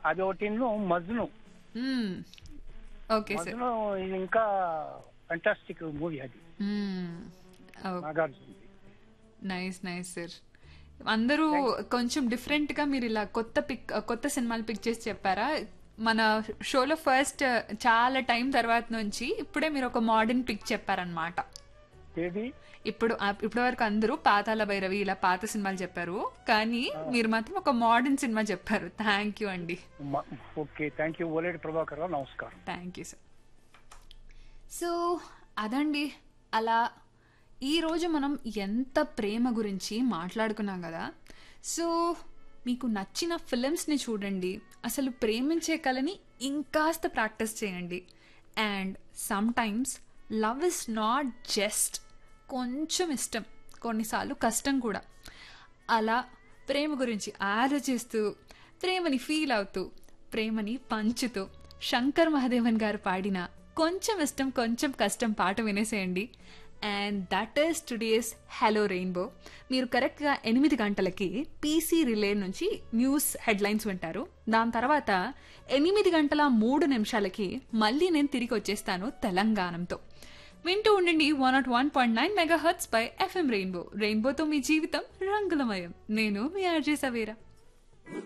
అది ఒకటి Majnu hmm. Okay sir Majnu ఇది ఇంకా ఫంటాస్టిక్ మూవీ అది hmm. Okay. Nagarjuna nice nice sir అందరూ కొంచెం డిఫరెంట్ గా మీరు ఇలా కొత్త పిక్ కొత్త సినిమాలు పిక్ చేసి చెప్పారా మన షోలో ఫస్ట్ చాలా టైం తర్వాత నుంచి ఇప్పుడే మీరు ఒక మోడర్న్ పిక్ చెప్పారనమాట ఏది ఇప్పుడు ఆ- ఇప్పటి వరకు అందరూ పాతాల భైరవి ఇలా పాత సినిమాలు చెప్పారు కానీ మీరు మాత్రం ఒక మోడర్న్ సినిమా చెప్పారు థ్యాంక్ యూ అండి మ- okay thank you Oleti Prabhakar Rao నమస్కారం థ్యాంక్ యూ సార్ సో అదండి అలా ఈరోజు మనం ఎంత ప్రేమ గురించి మాట్లాడుకున్నాం కదా సో మీకు నచ్చిన ఫిలిమ్స్ని చూడండి అసలు ప్రేమించే కళని ఇంకాస్త ప్రాక్టీస్ చేయండి and sometimes love is not just కొంచెం ఇష్టం కొన్నిసార్లు కష్టం కూడా అలా ప్రేమ గురించి ఆలోచిస్తూ ప్రేమని ఫీల్ అవుతూ ప్రేమని పంచుతూ శంకర్ మహాదేవన్ గారు పాడిన కొంచెం ఇష్టం కొంచెం కష్టం పాట వినేసేయండి and that is today's hello Rainbow మీరు కరెక్ట్గా ఎనిమిది గంటలకి పీసీ రిలే నుంచి న్యూస్ హెడ్లైన్స్ వింటారు దాని తర్వాత ఎనిమిది గంటల మూడు నిమిషాలకి మళ్ళీ నేను తిరిగి వచ్చేస్తాను తెలంగాణంతో వింటూ ఉండండి one nought one point nine megahertz పై ఎఫ్ఎం రెయిన్బో రెయిన్బోతో మీ జీవితం రంగులమయం నేను మీ ఆర్జే సవేరా